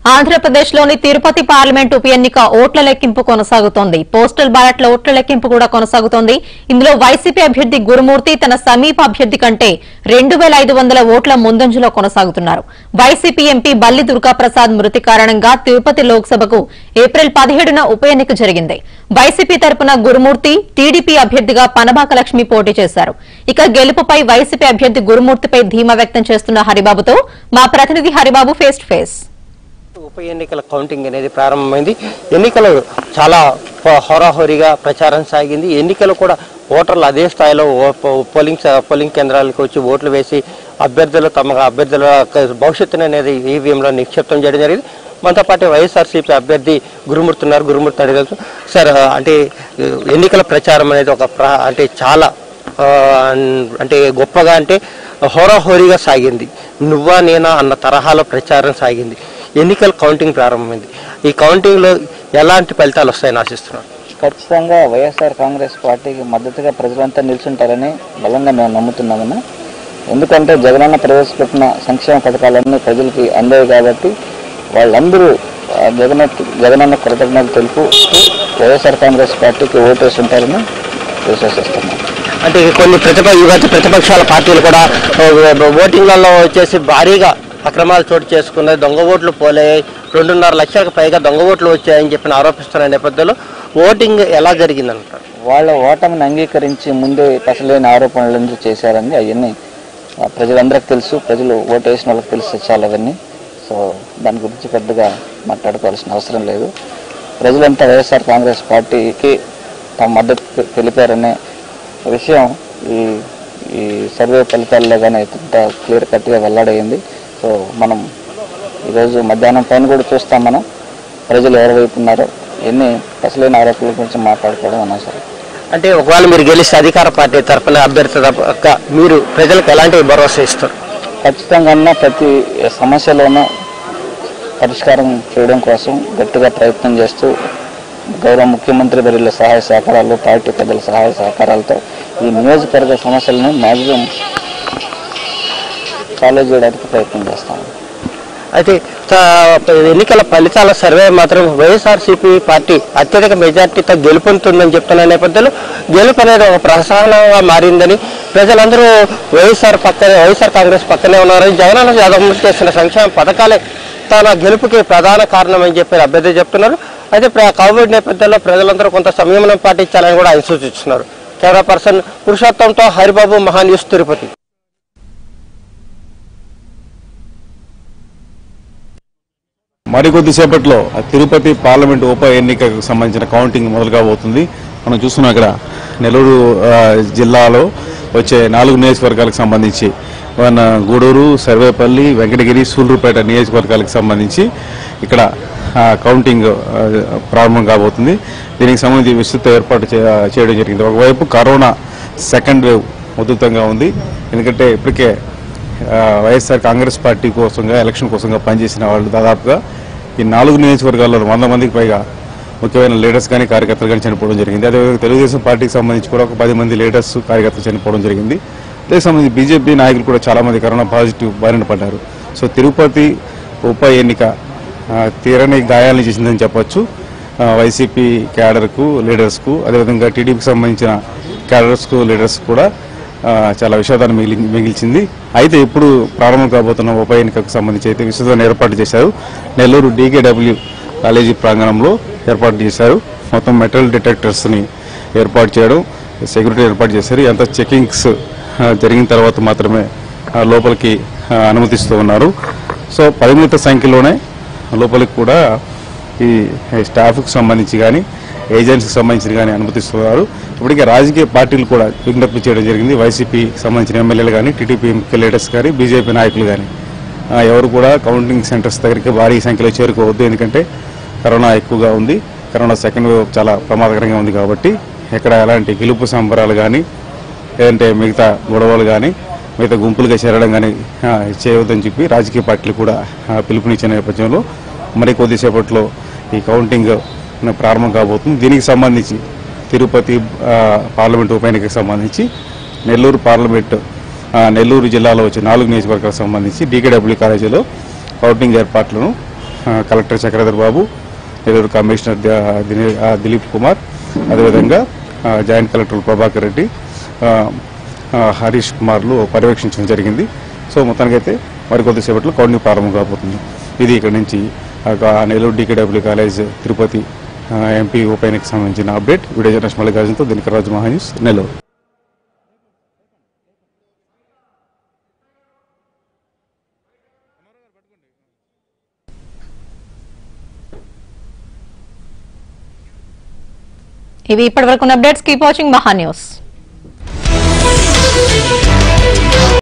ఆంధ్రప్రదేశ్లోని తిరుపతి పార్లమెంట్ ఉప ఎన్నిక ఓట్ల లెక్కింపు కొనసాగుతోంది పోస్టల్ బ్యాలెట్ల ఓట్ల లెక్కింపు కూడా కొనసాగుతోంది ఇందులో వైసీపీ అభ్యర్థి గురుమూర్తి తన సమీప అభ్యర్థి కంటే రెండు వేల ఐదు వందల ఓట్ల ముందంజలో కొనసాగుతున్నారు వైసీపీ ఎంపీ బల్లి దుర్గాప్రసాద్ మృతి కారణంగా తిరుపతి లోక్సభకు ఏప్రిల్ పదిహేడున ఉప ఎన్నిక జరిగింది వైసీపీ తరపున గురుమూర్తి టీడీపీ అభ్యర్థిగా పనబాక లక్ష్మి పోటీ చేశారు ఇక గెలుపుపై వైసీపీ అభ్యర్థి గురుమూర్తిపై ధీమా వ్యక్తం చేస్తున్న హరిబాబుతో మా ప్రతినిధి హరిబాబు ఫేస్ టు ఫేస్ ఉప ఎన్నికల కౌంటింగ్ అనేది ప్రారంభమైంది ఎన్నికలు చాలా ప- హోరాహోరీగా ప్రచారం సాగింది ఎన్నికలు కూడా ఓటర్లు అదే స్థాయిలో ఓ- పో- పోలింగ్ స- పోలింగ్ కేంద్రాలకు వచ్చి ఓట్లు వేసి అభ్యర్థులు తమ అభ్యర్థుల యొక్క భవిష్యత్తును అనేది ఈవీఎంలో నిక్షిప్తం చేయడం జరిగింది మనతో పాటు వైఎస్ఆర్సీపీ అభ్యర్థి గురుమూర్తి ఉన్నారు గురుమూర్తి అడగలుగుతాం సార్ అంటే ఎన్నికల ప్రచారం అనేది ఒక ప్ర- అంటే చాలా ఆ, అంటే గొప్పగా అంటే హోరాహోరీగా సాగింది నువ్వా నేనా అన్న తరహాలో ప్రచారం సాగింది ఎన్నికల కౌంటింగ్ ప్రారంభమైంది ఈ కౌంటింగ్లో ఎలాంటి ఫలితాలు వస్తాయని ఆశిస్తున్నాను ఖచ్చితంగా వైఎస్ఆర్ కాంగ్రెస్ పార్టీకి మద్దతుగా ప్రజలంతా నిల్చుంటారని బలంగా మేము నమ్ముతున్నామన్నా ఎందుకంటే జగనన్న ప్రవేశపెట్టిన సంక్షేమ పథకాలన్నీ ప్రజలకి అందాయి కాబట్టి వాళ్ళందరూ ఆ, జగన్ జగనన్న కృతజ్ఞతలు తెలుపు వైఎస్ఆర్ కాంగ్రెస్ పార్టీకి ఓటేసి ఉంటారని విశ్వసిస్తున్నాం అంటే కొన్ని ప్రతిప ఈ మధ్య ప్రతిపక్షాల పార్టీలు కూడా ఆ, ఓటింగ్లలో వచ్చేసి భారీగా అక్రమాలు చోటు చేసుకున్నాయి దొంగ ఓట్లు పోలయ్యాయి రెండున్నర లక్షలకు పైగా దొంగ ఓట్లు వచ్చాయని చెప్పి ఆరోపిస్తున్న నేపథ్యంలో ఓటింగ్ ఎలా జరిగిందంటారు వాళ్ళ ఓటమిని అంగీకరించి ముందే పసలేని ఆరోపణలు చేశారని అవన్నీ ఆ, ప్రజలందరికీ తెలుసు ప్రజలు ఓటు వేసిన వాళ్ళకి తెలుసు చాలా అవన్నీ సో దాని గురించి పెద్దగా మాట్లాడుకోవాల్సిన అవసరం లేదు ప్రజలంతా వైఎస్ఆర్ కాంగ్రెస్ పార్టీకి తమ మద్దతు తె- తెలిపారనే విషయం ఈ ఈ సర్వే ఫలితాల్లో కానీ ఇంత క్లియర్ కట్గా వెల్లడైంది సో మనం ఈరోజు మధ్యాహ్నం పైన కూడా చూస్తాం మనం ప్రజలు ఎవరి వైపు ఉన్నారో ఎన్ని అసలైన ఆరోపణల గురించి మాట్లాడుకోవడం అనవసరం అంటే ఒకవేళ మీరు గెలిస్తే అధికార పార్టీ తరఫున అభ్యర్థి తప్ప మీరు ప్రజలకు ఎలాంటి భరోసా ఇస్తారు ఖచ్చితంగా ఉన్న ప్రతి సమస్యలోనూ పరిష్కారం చేయడం కోసం గట్టిగా ప్రయత్నం చేస్తూ గౌరవ ముఖ్యమంత్రి వర్యుల సహాయ సహకారాలు పార్టీ పెద్దల సహాయ సహకారాలతో ఈ నియోజకవర్గ సమస్యలను మ్యాక్సిమం సాల్వ్ చేయడానికి ప్రయత్నం చేస్తాము అయితే చ- ఎన్నికల ఫలితాల సర్వే మాత్రం వైఎస్ఆర్సీపీ పార్టీ అత్యధిక మెజార్టీతో గెలుపొందుతుందని చెప్తున్న నేపథ్యంలో గెలుపు అనేది ఒక ప్రసారంగా మారిందని ప్రజలందరూ వైఎస్ఆర్ పక్కనే వైఎస్ఆర్ కాంగ్రెస్ పక్కనే ఉన్నారని జగనన్న యాదవ్ చేస్తున్న సంక్షేమ పథకాలే తన గెలుపుకి ప్రధాన కారణం అని చెప్పి అభ్యర్థి చెప్తున్నారు అయితే ప్ర- కోవిడ్ నేపథ్యంలో ప్రజలందరూ కొంత సంయమనం పాటించాలని కూడా ఆయన సూచిస్తున్నారు కెమెరా పర్సన్ పురుషోత్తంతో హరిబాబు మహాన్యూస్ తిరుపతి మరికొద్దిసేపట్లో తిరుపతి పార్లమెంట్ ఉప ఎన్నికకు సంబంధించిన కౌంటింగ్ మొదలు కాబోతుంది మనం చూస్తున్నాం ఇక్కడ నెల్లూరు ఆ, జిల్లాలో వచ్చే నాలుగు నియోజకవర్గాలకు సంబంధించి మన గూడూరు సర్వేపల్లి వెంకటగిరి సూళ్లూరుపేట నియోజకవర్గాలకు సంబంధించి ఇక్కడ ఆ, కౌంటింగ్ ఆ, ప్రారంభం కాబోతుంది దీనికి సంబంధించి విస్తృత ఏర్పాటు చే- చేయడం జరిగింది ఒకవైపు కరోనా సెకండ్ వేవ్ ఉధృతంగా ఉంది ఎందుకంటే ఇప్పటికే ఆ, వైఎస్ఆర్ కాంగ్రెస్ పార్టీ కోసంగా ఎలక్షన్ కోసంగా పనిచేసిన వాళ్ళు దాదాపుగా ఈ నాలుగు నియోజకవర్గాల్లో వంద మందికి పైగా ముఖ్యమైన లీడర్స్ కానీ కార్యకర్తలు కానీ చనిపోవడం జరిగింది అదేవిధంగా తెలుగుదేశం పార్టీకి సంబంధించి కూడా ఒక పది మంది లీడర్స్ కార్యకర్తలు చనిపోవడం జరిగింది అదే సంబంధించి బీజేపీ నాయకులు కూడా చాలా మంది కరోనా పాజిటివ్ బారిన పడ్డారు సో తిరుపతి ఉప ఎన్నిక ఆ, తీరని గాయాలను చేసిందని చెప్పొచ్చు ఆ, వైసీపీ క్యాడర్కు లీడర్స్కు అదేవిధంగా టీడీపీకి సంబంధించిన క్యాడర్స్కు లీడర్స్ కూడా ఆ, చాలా విషాదాన్ని మిగిలి మిగిల్చింది అయితే ఇప్పుడు ప్రారంభం కాబోతున్న ఉప ఎన్నికకు సంబంధించి అయితే విస్తృతాన్ని ఏర్పాటు చేశారు నెల్లూరు డీకేడబ్ల్యూ కాలేజీ ప్రాంగణంలో ఏర్పాటు చేశారు మొత్తం మెటల్ డిటెక్టర్స్ని ఏర్పాటు చేయడం సెక్యూరిటీ ఏర్పాటు చేశారు ఎంత చెకింగ్స్ ఆ, జరిగిన తర్వాత మాత్రమే ఆ, లోపలికి ఆ, అనుమతిస్తూ ఉన్నారు సో పరిమిత సంఖ్యలోనే లోపలికి కూడా ఈ స్టాఫ్కి సంబంధించి కానీ ఏజెంట్స్కి సంబంధించి కానీ అనుమతిస్తున్నారు ఇప్పటికే రాజకీయ పార్టీలు కూడా విజ్ఞప్తి చేయడం జరిగింది వైసీపీకి సంబంధించిన ఎమ్మెల్యేలు కానీ టీడీపీ ముఖ్య లీడర్స్ కానీ బీజేపీ నాయకులు కానీ ఆ, ఎవరు కూడా కౌంటింగ్ సెంటర్స్ దగ్గరికి భారీ సంఖ్యలో చేరుకోవద్దు ఎందుకంటే కరోనా ఎక్కువగా ఉంది కరోనా సెకండ్ వేవ్ చాలా ప్రమాదకరంగా ఉంది కాబట్టి ఎక్కడ ఎలాంటి గెలుపు సంబరాలు కానీ లేదంటే మిగతా గొడవలు కానీ మిగతా గుంపులుగా చేరడం కానీ ఆ, చేయవద్దని చెప్పి రాజకీయ పార్టీలు కూడా ఆ, పిలుపునిచ్చిన నేపథ్యంలో మరి కొద్దిసేపట్లో ఈ కౌంటింగ్ ప్రారంభం కాబోతుంది దీనికి సంబంధించి తిరుపతి ఆ, పార్లమెంట్ ఉప ఎన్నికకు సంబంధించి నెల్లూరు పార్లమెంట్ ఆ, నెల్లూరు జిల్లాలో వచ్చే నాలుగు నియోజకవర్గాలకు సంబంధించి డీకేడబ్ల్యూ కాలేజీలో కౌంటింగ్ ఏర్పాట్లను ఆ, ఆ, కలెక్టర్ చక్రధర్ బాబు నెల్లూరు కమిషనర్ ద- దినే- ఆ, దిలీప్ కుమార్ అదేవిధంగా ఆ, జాయింట్ కలెక్టర్ ప్రభాకర్ రెడ్డి ఆ, ఆ, హరీష్ కుమార్లు పర్యవేక్షించడం జరిగింది సో మొత్తానికైతే మరి కొద్దిసేపట్లో కౌంటింగ్ ప్రారంభం కాబోతుంది ఇది ఇక్కడ నుంచి ఆ, కా- నెల్లూరు డికేడబ్ల్యూ కాలేజ్ తిరుపతి ఆ, ఎంపీ ఉప ఎన్నికకు సంబంధించిన అప్డేట్ వీడియో జర్నలిస్ట్ మల్లికార్జునతో దినకర్ రాజు మహా న్యూస్ నెల్లూరు ఇవి ఇప్పటివరకు updates keep watching Maha news